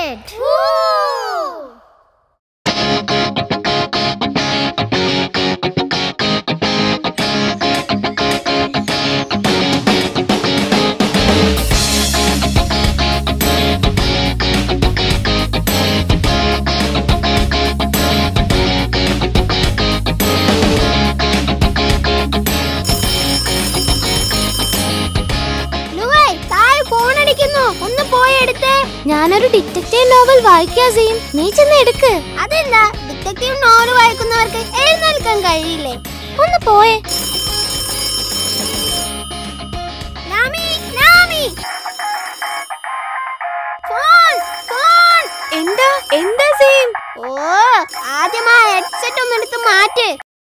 started. ലുവൈ, താഴെ phone അടിക്കുന്നു ഒന്ന് പോയി എടുത്തേ ഞാനൊരു ഡിറ്റക്റ്റീവ് നോവൽ വായിക്കാം സീൻ നീ ചെന്ന് എടുക്ക് അതെന്താ ഡിറ്റക്റ്റീവ് നോവൽ വായിക്കുന്നവർക്ക് എഴുന്നേൽക്കാൻ കഴിയില്ലേ ഒന്ന് പോയേ ലാമി, ലാമി. Phone, phone. എന്താ എന്താ സീൻ ഓ ആദ്യം ആ ഹെഡ്സെറ്റ് ഒന്ന് എടുത്ത് മാറ്റ്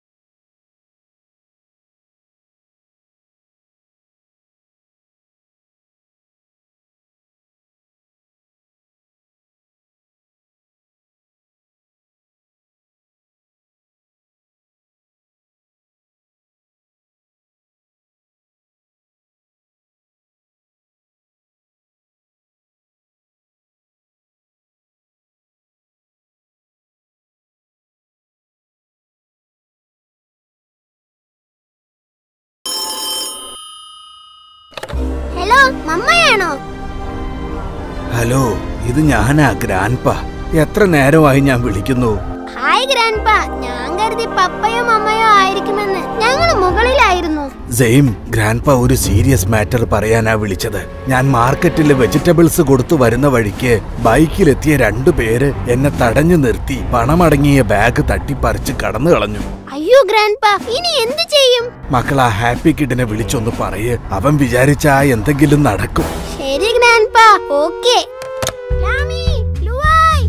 ഹലോ മമ്മയാണോ ഹലോ ഇത് ഞാനാ ഗ്രാൻപ എത്ര നേരമായി ഞാൻ വിളിക്കുന്നു ഹായ് ഗ്രാൻഡ്പ ഞാൻ കരുതി പപ്പയോ മമ്മയോ ആയിരിക്കുമെന്ന് ഞങ്ങൾ മുകളിലായിരുന്നു സെയിം ഗ്രാൻപ ഒരു സീരിയസ് മാറ്റർ പറയാനാ വിളിച്ചത് ഞാൻ മാർക്കറ്റിൽ വെജിറ്റബിൾസ് കൊടുത്തു വരുന്ന വഴിക്ക് ബൈക്കിലെത്തിയ രണ്ടു പേര് എന്നെ തടഞ്ഞു നിർത്തി പണമടങ്ങിയ ബാഗ് തട്ടിപ്പറിച്ച് കടന്നു കളഞ്ഞു അയ്യോ ഗ്രാൻഡ്പ ഇനി എന്ത് ചെയ്യും മക്കൾ ആ ഹാപ്പി കിഡിനെ വിളിച്ചൊന്ന് പറയ് അവൻ വിചാരിച്ച എന്തെങ്കിലും നടക്കും ശരി ഗ്രാൻഡ്പ ഓക്കേ ലാമി, ലുവായ്.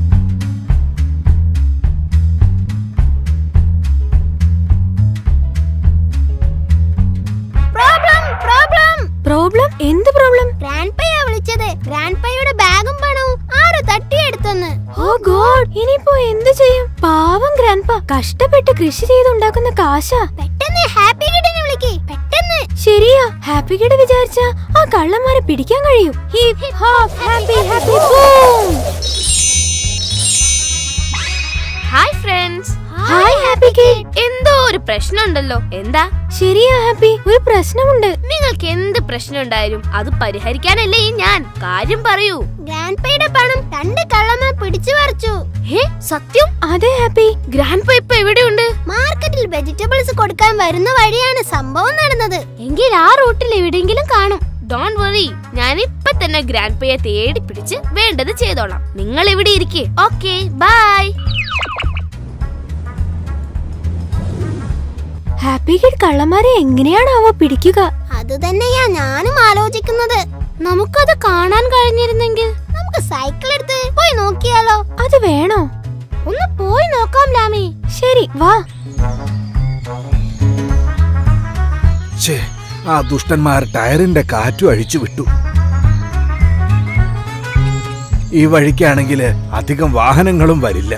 പ്രോബ്ലം പ്രോബ്ലം പ്രോബ്ലം എന്ത് പ്രോബ്ലം ഗ്രാൻഡ്പയാ വിളിച്ചത് ഗ്രാൻഡ്പയുടെ ബാഗും പണവും ആരോ തട്ടിയെടുത്തെന്ന് ഓ ഗോഡ് ഇനിയിപ്പോ എന്ത് ചെയ്യും പാവം ഗ്രാൻഡ്പ കഷ്ടപ്പെട്ട് കൃഷി ചെയ്തുണ്ടാക്കുന്ന കാശാ പെട്ടെന്ന് ഹാപ്പി കിഡിനെ വിളിക്ക് പെട്ടെന്ന് ശരിയാ ഹാപ്പി കിഡ് വിചാരിച്ച ആ കള്ളന്മാരെ പിടിക്കാൻ കഴിയും hip hop happy happy boom hi friends hi happy kid എന്തോ ഒരു പ്രശ്നമുണ്ടല്ലോ എന്താ ശരിയാ ഹാപ്പി ഒരു പ്രശ്നമുണ്ട് നിങ്ങൾക്ക് എന്ത് പ്രശ്നം ഉണ്ടായാലും അത് പരിഹരിക്കാനല്ലേ ഈ ഞാൻ കാര്യം പറയൂ ഗ്രാൻഡ്പയുടെ പണം രണ്ട് കള്ളന്മാർ പിടിച്ചു പറിച്ചു ഹേ സത്യം അതെ ഹാപ്പി ഗ്രാൻഡ് പ ഇപ്പൊ എവിടെയുണ്ട് മാർക്കറ്റിൽ വെജിറ്റബിൾസ് കൊടുക്കാൻ വരുന്ന വഴിയാണ് സംഭവം നടന്നത് എങ്കിൽ ആ റൂട്ടിൽ എവിടെയെങ്കിലും കാണും ഡോൺ വറി ഞാൻ ഇപ്പൊ തന്നെ ഗ്രാൻഡ് പയെ തേടി പിടിച്ച് വേണ്ടത് ചെയ്തോളാം നിങ്ങൾ ഇവിടെ ഇരിക്കേ ഓക്കെ ബൈ ഹാപ്പി കിഡ് കള്ളന്മാരെ എങ്ങനെയാണാവോ പിടിക്കുക അത് തന്നെയാ ഞാനും ആലോചിക്കുന്നത് നമുക്കത് കാണാൻ കഴിഞ്ഞിരുന്നെങ്കിൽ നമുക്ക് സൈക്കിൾ എടുത്ത് പോയി നോക്കിയാലോ അത് വേണോ ഒന്ന് പോയി നോക്കാം ലാമി ശരി വാ ഛേ ആ ദുഷ്ടന്മാർ ടയറിന്റെ കാറ്റു അഴിച്ചു വിട്ടു ഈ വഴിക്കാണെങ്കിൽ അധികം വാഹനങ്ങളും വരില്ല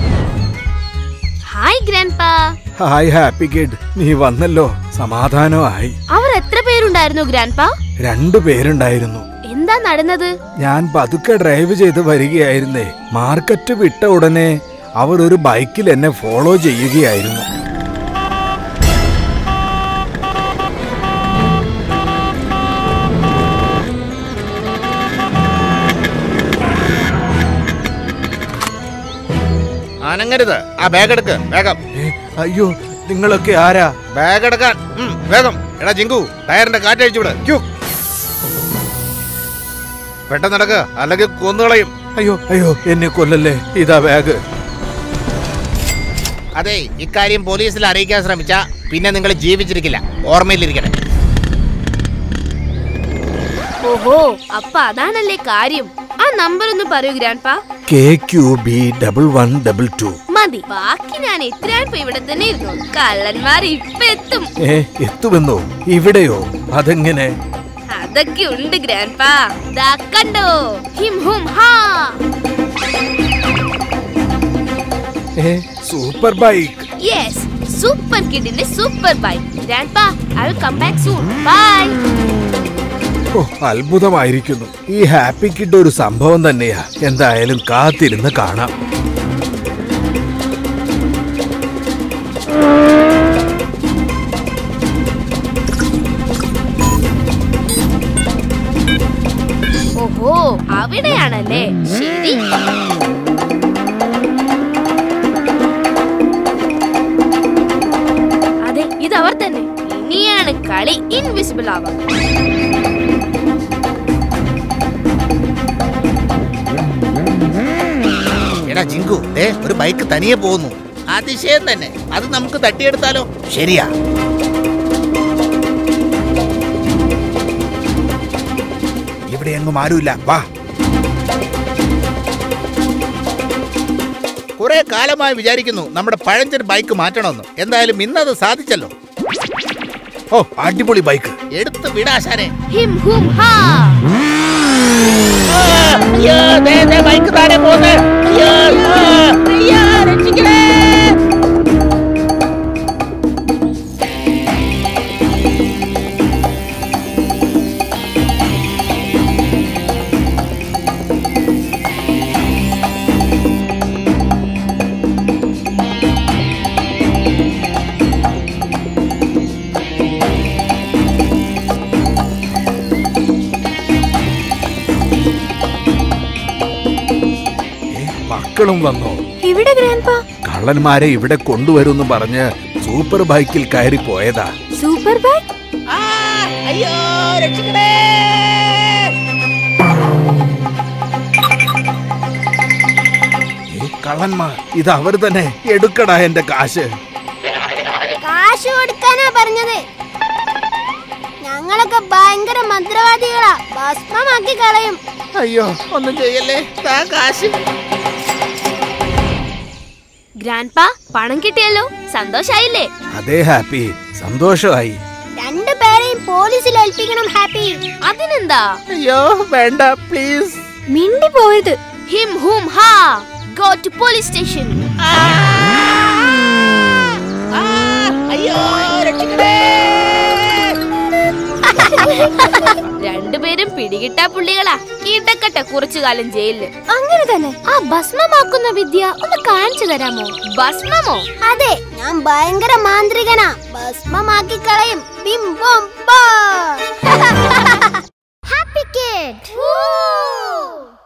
hi grandpa hi happy kid നീ വന്നല്ലോ സമാധാനമായി അവർ എത്ര പേരുണ്ടായിരുന്നു ഗ്രാൻഡ് പാ രണ്ടു പേരുണ്ടായിരുന്നു എന്താ നടന്നത് ഞാൻ പതുക്കെ ഡ്രൈവ് ചെയ്ത് വരികയായിരുന്നേ മാർക്കറ്റ് വിട്ട ഉടനെ അവർ ഒരു ബൈക്കിൽ എന്നെ ഫോളോ ചെയ്യുകയായിരുന്നു അനങ്ങരുത് ആ ബാഗ് എടുക്ക് വേഗം ഏ, അയ്യോ നിങ്ങളൊക്കെ ആരാ ബാഗ് എടുക്കാൻ ഉം, വേഗം എടാ ജിങ്കു ടയറിന്റെ കാറ്റഴിച്ചു വിട് ക്യൂ പെട്ടെന്ന് നടക്ക് അല്ലെങ്കിൽ കൊന്നുകളയും അയ്യോ അയ്യോ എന്നെ കൊല്ലല്ലേ ഇതാ ബാഗ് അതെ ഇക്കാര്യം പോലീസിൽ അറിയിക്കാൻ ശ്രമിച്ച പിന്നെ നിങ്ങൾ ജീവിച്ചിരിക്കില്ല ഓർമ്മയിലിരിക്കട്ടെ ഓഹോ അപ്പൊ അതാണല്ലേ കാര്യം ആ നമ്പർ ഒന്ന് പറയൂ grandpa K Q B double one double two മതി ബാക്കി ഞാൻ എത്രയാണ് ഇവിടെ തന്നെ ഇരുന്നു കള്ളന്മാർ ഇപ്പൊ എത്തും ഏ എത്തുമെന്നോ ഇവിടെയോ അതെങ്ങനെ അതൊക്കെ ഉണ്ട് ഗ്രാൻഡ് പാ ദാ കണ്ടോ him hmm ah a super bike yes super കിഡിന്റെ super bye grandpa I will come back soon bye oh അത്ഭുതമായിരിക്കുന്നു ഈ ഹാപ്പി കിഡ് ഒരു സംഭവം തന്നെയാ എന്തായാലും കാത്തിരുന്ന് കാണാം ഓഹോ അവിടെയാണല്ലേ ശരി അതെ ഇതവർ തന്നെ ഇനിയാണ് കളി ഇൻവിസിബിൾ ആവാം എടാ ജിങ്കു ദേ ഒരു ബൈക്ക് തനിയെ പോകുന്നു അതിശയം തന്നെ അത് നമുക്ക് തട്ടിയെടുത്താലോ ശരിയാ ഇവിടെ എങ്ങും ആരുമില്ല വാ കുറെ കാലമായി വിചാരിക്കുന്നു നമ്മുടെ പഴഞ്ചൻ ബൈക്ക് മാറ്റണമെന്ന് എന്തായാലും ഇന്നത് സാധിച്ചല്ലോ ഓ അടിപൊളി ബൈക്ക് എടുത്ത് വിടാശാനെ ഹിം ഹും ഹാ ബൈക്ക് താഴെ പോകുന്നത് ഏ, മക്കളും വന്നോ ഇവിടെ ഗ്രാൻഡ്പാ കള്ളന്മാരെ ഇവിടെ കൊണ്ടുവരുമെന്ന് പറഞ്ഞ് സൂപ്പർ ബൈക്കിൽ കയറി പോയതാ സൂപ്പർ ബൈക്ക് അയ്യോ രക്ഷിക്കണേ ഏ, കള്ളന്മാർ ഇത് അവർ തന്നെ എടുക്കടാ എന്റെ കാശ് കാശ് കൊടുക്കാനാ പറഞ്ഞത് ഞങ്ങളൊക്കെ ഭയങ്കര മന്ത്രവാദികളാ ഭസ്മമാക്കി കളയും അയ്യോ ഒന്നും ചെയ്യല്ലേ താ കാശ് ഗ്രാൻഡ് പണം കിട്ടിയല്ലോ സന്തോഷായില്ലേ അതേ ഹാപ്പി സന്തോഷമായി രണ്ടു പേരെയും പോലീസിൽ ഏൽപ്പിക്കണം ഹാപ്പി അതിനെന്താ അയ്യോ വേണ്ട പ്ലീസ് മിണ്ടി പോയത് ഹിം ഹും ഹാ ഗോ ടു പോലീസ് സ്റ്റേഷൻ അയ്യോ രക്ഷിക്കണേ രണ്ടുപേരും പിടികിട്ടാ പുള്ളികളാ കിടക്കട്ടെ കുറച്ചു കാലം ജയിലില് അങ്ങനെ തന്നെ ആ ഭസ്മമാക്കുന്ന വിദ്യ ഒന്ന് കാണിച്ചു തരാമോ ഭസ്മമോ അതെ ഞാൻ ഭയങ്കര മാന്ത്രികനാ ഭസ്മമാക്കി കളയും ബിം ബോം ഹാപ്പി കിഡ്